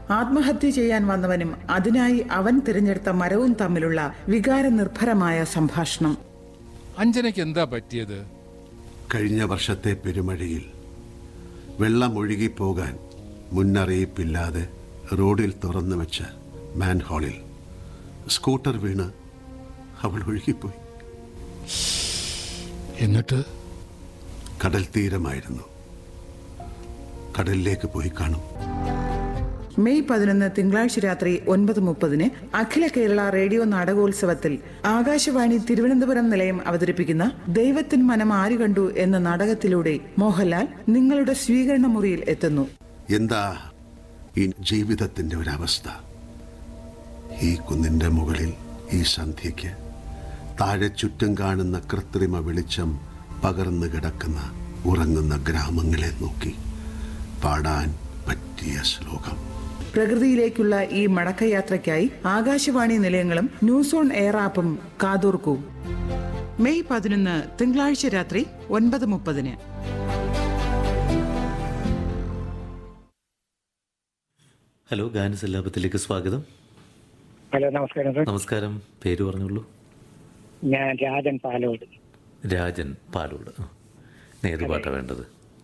ആത്മഹത്യ ചെയ്യാൻ വന്നവനും അതിനായി അവൻ തിരഞ്ഞെടുത്ത മരവും തമ്മിലുള്ള വികാരനിർഭരമായ സംഭാഷണം അഞ്ജനയ്ക്ക് എന്താ പറ്റിയത് കഴിഞ്ഞ വർഷത്തെ പെരുമഴയിൽ വെള്ളം ഒഴുകിപ്പോകാൻ മുന്നറിയിപ്പില്ലാതെ റോഡിൽ തുറന്നു വെച്ച മാൻഹോളിൽ സ്കൂട്ടർ വീണ് അവൾ ഒഴുകിപ്പോയി എന്നിട്ട് കടൽ തീരമായിരുന്നു കടലിലേക്ക് പോയി കാണും മെയ് പതിനൊന്ന് തിങ്കളാഴ്ച രാത്രി ഒൻപത് മുപ്പതിന് അഖില കേരള റേഡിയോ നാടകോത്സവത്തിൽ ആകാശവാണി തിരുവനന്തപുരം നിലയം അവതരിപ്പിക്കുന്ന ദൈവത്തിൻ മനം ആര് കണ്ടു എന്ന നാടകത്തിലൂടെ മോഹൻലാൽ നിങ്ങളുടെ സ്വീകരണ മുറിയിൽ എത്തുന്നു എന്താ ഈ ജീവിതത്തിന്റെ ഒരവസ്ഥ ഈ കുന്നിന്റെ മുകളിൽ ഈ സന്ധ്യയ്ക്ക് താഴെ ചുറ്റും കാണുന്ന കൃത്രിമ വെളിച്ചം പകർന്നു കിടക്കുന്ന ഉറങ്ങുന്ന ഗ്രാമങ്ങളെ നോക്കി പാടാൻ പറ്റിയ ശ്ലോകം പ്രകൃതിയിലേക്കുള്ള ഈ മടക്കയാത്രയ്ക്കായി ആകാശവാണി നിലയങ്ങളും ന്യൂസ് ഓൺ എയർ ആപ്പും കാതോർക്കൂ മെയ് പതിനൊന്ന് തിങ്കളാഴ്ച രാത്രി ഒൻപത് മുപ്പതിന് ഹലോ ഗാനസല്ലാപത്തിലേക്ക് സ്വാഗതം ഹലോ നമസ്കാരം സർ നമസ്കാരം പേര് പറഞ്ഞോളൂ ഞാൻ രാജൻ പാലോട് രാജൻ പാലോട് ആ. ഏത് പാട്ടാണ് വേണ്ടത്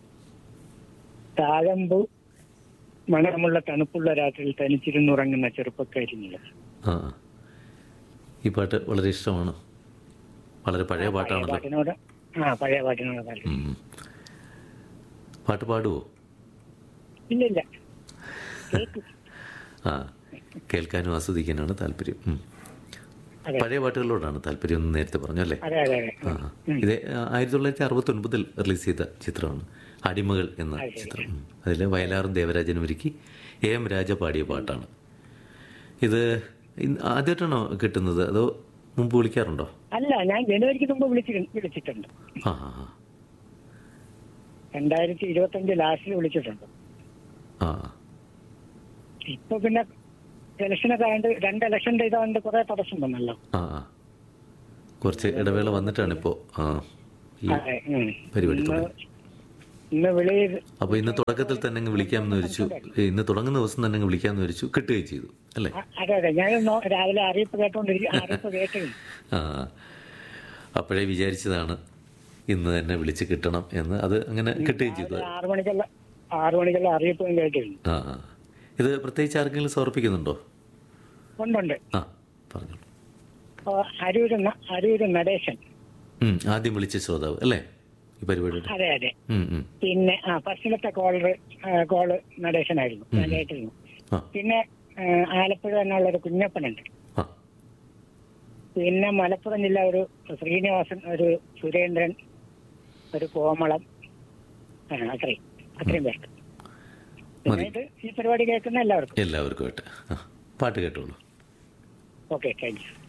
താഴമ്പു മണമുള്ള തണുപ്പുള്ള രാത്രിയിൽ തനിച്ചിരുന്നുറങ്ങുന്ന ചെറുപ്പക്കാരിനില്ല ആ ഈ പാട്ട് വളരെ ഇഷ്ടമാണ് വളരെ പഴയ പാട്ടാണല്ലോ പാട്ടിനോട് ആ പഴയ പാട്ടിനോട് താല്പര്യം ഉം. പാട്ട് പാടുവോ ഇല്ല ഇല്ല കേൾക്കും ആ കേൾക്കാനും ആസ്വദിക്കാനാണ് താല്പര്യം ഉം. അതെ. പഴയ പാട്ടുകളോടാണ് താല്പര്യം എന്ന് നേരത്തെ പറഞ്ഞു അല്ലേ അതെ അതെ അതെ ആ ഇത് ആയിരത്തി തൊള്ളായിരത്തി അറുപത്തി ഒൻപതിൽ റിലീസ് ചെയ്ത ചിത്രമാണ് അടിമകൾ എന്ന ചിത്രം അതിൽ വയലാറും ദേവരാജനും ഒരുക്കി എ എം രാജ പാടിയ പാട്ടാണ് ഇത് ഇന്ന് ആദ്യമായിട്ടാണോ കിട്ടുന്നത് അതോ മുമ്പ് വിളിക്കാറുണ്ടോ അല്ല ഞാൻ ജനുവരിക്ക് മുമ്പ് വിളിച്ചിട്ട് വിളിച്ചിട്ടുണ്ട് ആ ആ ആ. രണ്ടായിരത്തി ഇരുപത്തി അഞ്ച് ലാസ്റ്റിൽ വിളിച്ചിട്ടുണ്ട് ആ ഇപ്പൊ പിന്നെ ഇലക്ഷനൊക്കെ ആയതുകൊണ്ട് രണ്ട് ഇലക്ഷൻ്റെ ഇതാണ്ട് കുറെ തടസ്സം വന്നല്ലോ ആ ആ കുറച്ച് ഇടവേള വന്നിട്ടാണ് ഇപ്പോൾ ആ ഈ അതെ ഉം. പരിപാടി ഇന്ന് തുടങ്ങി ഇന്ന് വിളി അപ്പോൾ ഇന്ന് തുടക്കത്തിൽ തന്നെ അങ്ങ് വിളിക്കാമെന്ന് വിരിച്ചു ഇന്ന് തുടങ്ങുന്ന ദിവസം തന്നെ അങ്ങ് വിളിക്കാമെന്ന് വിരിച്ചു കിട്ടുകയും ചെയ്തു അല്ലേ അ- അതെ അതെ ഞാൻ നോ- രാവിലെ അറിയിപ്പ് കേട്ടോണ്ടിരിക്കും അറിയിപ്പ് കേട്ടിരുന്നു ആ അപ്പോഴേ വിചാരിച്ചതാണ് ഇന്ന് തന്നെ വിളിച്ച് കിട്ടണം എന്ന് അത് അങ്ങനെ കിട്ടുകയും ചെയ്തു രാവിലെ ആറ് മണിക്കുള്ള ആറ് മണിക്കുള്ള അറിയിപ്പും കേട്ടിരുന്നു ആ ആ. ഇത് പ്രത്യേകിച്ച് ആർക്കെങ്കിലും സമർപ്പിക്കുന്നുണ്ടോ ഉണ്ടുണ്ട് ആ പറഞ്ഞോളൂ അപ്പൊ അരൂര് ന- അരൂര് നടേശൻ ഉം, ആദ്യം വിളിച്ച ശ്രോതാവ് അല്ലേ ഈ പരിപാടിയുടെ അതെ അതെ ഉം, ഉം. പിന്നെ ആ ഫസ്റ്റിലത്തെ കോളർ കോള് നടേശനായിരുന്നു ഞാൻ കേട്ടിരുന്നു ആ പിന്നെ ആ, ആലപ്പുഴ എന്നുള്ള ഒരു കുഞ്ഞപ്പനുണ്ട് ആ പിന്നെ മലപ്പുറം ജില്ല ഒരു ശ്രീനിവാസൻ ഒരു സുരേന്ദ്രൻ ഒരു കോമളം ആ, അത്രയും അത്രയും പേർക്ക് പിന്നെ മതി. ഇത് ഈ പരിപാടി കേൾക്കുന്ന എല്ലാവർക്കും എല്ലാവർക്കും ആയിട്ട് ആ പാട്ട് കേട്ടോളൂ ഓക്കെ താങ്ക് യു